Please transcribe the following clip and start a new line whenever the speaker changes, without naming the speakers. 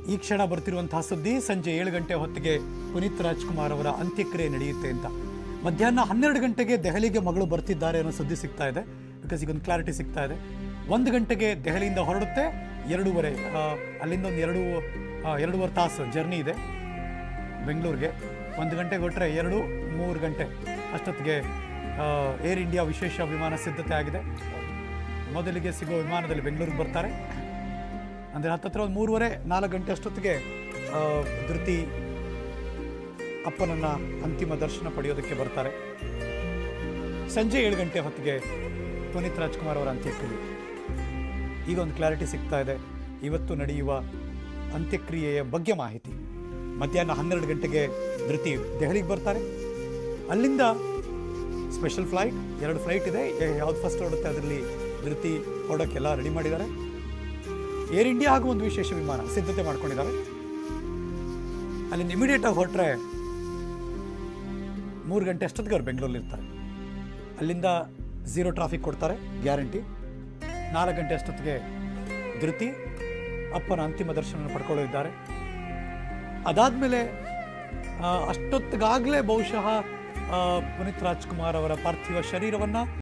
ಈ ಕ್ಷಣ ಬರ್ತಿರುವಂತಹ ಸುದ್ದಿ ಸಂಜೆ ಏಳು ಗಂಟೆ ಹೊತ್ತಿಗೆ ಪುನೀತ್ ರಾಜ್ಕುಮಾರ್ ಅವರ ಅಂತ್ಯಕ್ರಿಯೆ ನಡೆಯುತ್ತೆ ಅಂತ ಮಧ್ಯಾಹ್ನ ಹನ್ನೆರಡು ಗಂಟೆಗೆ ದೆಹಲಿಗೆ ಮಗಳು ಬರ್ತಿದ್ದಾರೆ ಅನ್ನೋ ಸುದ್ದಿ ಸಿಗ್ತಾ ಇದೆ ಬಿಕಾಸ್ ಈಗ ಒಂದು ಕ್ಲಾರಿಟಿ ಸಿಗ್ತಾ ಇದೆ ಒಂದು ಗಂಟೆಗೆ ದೆಹಲಿಯಿಂದ ಹೊರಡುತ್ತೆ ಎರಡೂವರೆ ಆ, ಅಲ್ಲಿಂದ ಒಂದು ಎರಡು ಆ, ಎರಡೂವರೆ ತಾಸು ಜರ್ನಿ ಇದೆ ಬೆಂಗಳೂರಿಗೆ ಒಂದು ಗಂಟೆಗೆ ಹೊರಟ್ರೆ ಎರಡು ಮೂರು ಗಂಟೆ ಅಷ್ಟೊತ್ತಿಗೆ ಏರ್ ಇಂಡಿಯಾ ವಿಶೇಷ ವಿಮಾನ ಸಿದ್ಧತೆ ಆಗಿದೆ ಮೊದಲಿಗೆ ಸಿಗೋ ವಿಮಾನದಲ್ಲಿ ಬೆಂಗಳೂರಿಗೆ ಬರ್ತಾರೆ ಅಂದರೆ ಹತ್ತತ್ರ ಒಂದು ಮೂರುವರೆ ನಾಲ್ಕು ಗಂಟೆ ಅಷ್ಟೊತ್ತಿಗೆ ಆ, ಧೃತಿ ಅಪ್ಪನನ್ನ ಅಂತಿಮ ದರ್ಶನ ಪಡೆಯೋದಕ್ಕೆ ಬರ್ತಾರೆ ಸಂಜೆ ಏಳು ಗಂಟೆ ಹೊತ್ತಿಗೆ ಪುನೀತ್ ರಾಜ್ಕುಮಾರ್ ಅವರ ಅಂತ್ಯಕ್ರಿಯೆ ಈಗ ಒಂದು ಕ್ಲಾರಿಟಿ ಸಿಗ್ತಾ ಇದೆ ಇವತ್ತು ನಡೆಯುವ ಅಂತ್ಯಕ್ರಿಯೆಯ ಬಗ್ಗೆ ಮಾಹಿತಿ ಮಧ್ಯಾಹ್ನ ಹನ್ನೆರಡು ಗಂಟೆಗೆ ಧೃತಿ ದೆಹಲಿಗೆ ಬರ್ತಾರೆ ಅಲ್ಲಿಂದ ಸ್ಪೆಷಲ್ ಫ್ಲೈಟ್ ಎರಡು ಫ್ಲೈಟ್ ಇದೆ ಯಾವ್ದು ಫಸ್ಟ್ ಹೊರಡುತ್ತೆ ಅದರಲ್ಲಿ ಧೃತಿ ಹೊರಡೋಕ್ಕೆಲ್ಲ ರೆಡಿ ಮಾಡಿದ್ದಾರೆ ಏರ್ ಇಂಡಿಯಾ ಹಾಗೂ ಒಂದು ವಿಶೇಷ ವಿಮಾನ ಸಿದ್ಧತೆ ಮಾಡ್ಕೊಂಡಿದ್ದಾರೆ ಅಲ್ಲಿಂದ ಇಮಿಡಿಯೇಟ್ ಆಗಿ ಹೊರಟ್ರೆ ಮೂರು ಗಂಟೆ ಅಷ್ಟೊತ್ತಿಗೆ ಅವ್ರು ಬೆಂಗಳೂರಲ್ಲಿ ಇರ್ತಾರೆ ಅಲ್ಲಿಂದ ಝೀರೋ ಟ್ರಾಫಿಕ್ ಕೊಡ್ತಾರೆ ಗ್ಯಾರಂಟಿ ನಾಲ್ಕು ಗಂಟೆ ಅಷ್ಟೊತ್ತಿಗೆ ಧೃತಿ ಅಪ್ಪನ ಅಂತಿಮ ದರ್ಶನ ಪಡ್ಕೊಳ್ಳಿದ್ದಾರೆ ಅದಾದಮೇಲೆ ಅಷ್ಟೊತ್ತಿಗಾಗಲೇ ಬಹುಶಃ ಆ, ಪುನೀತ್ ರಾಜ್ಕುಮಾರ್ ಅವರ ಪಾರ್ಥಿವ ಶರೀರವನ್ನು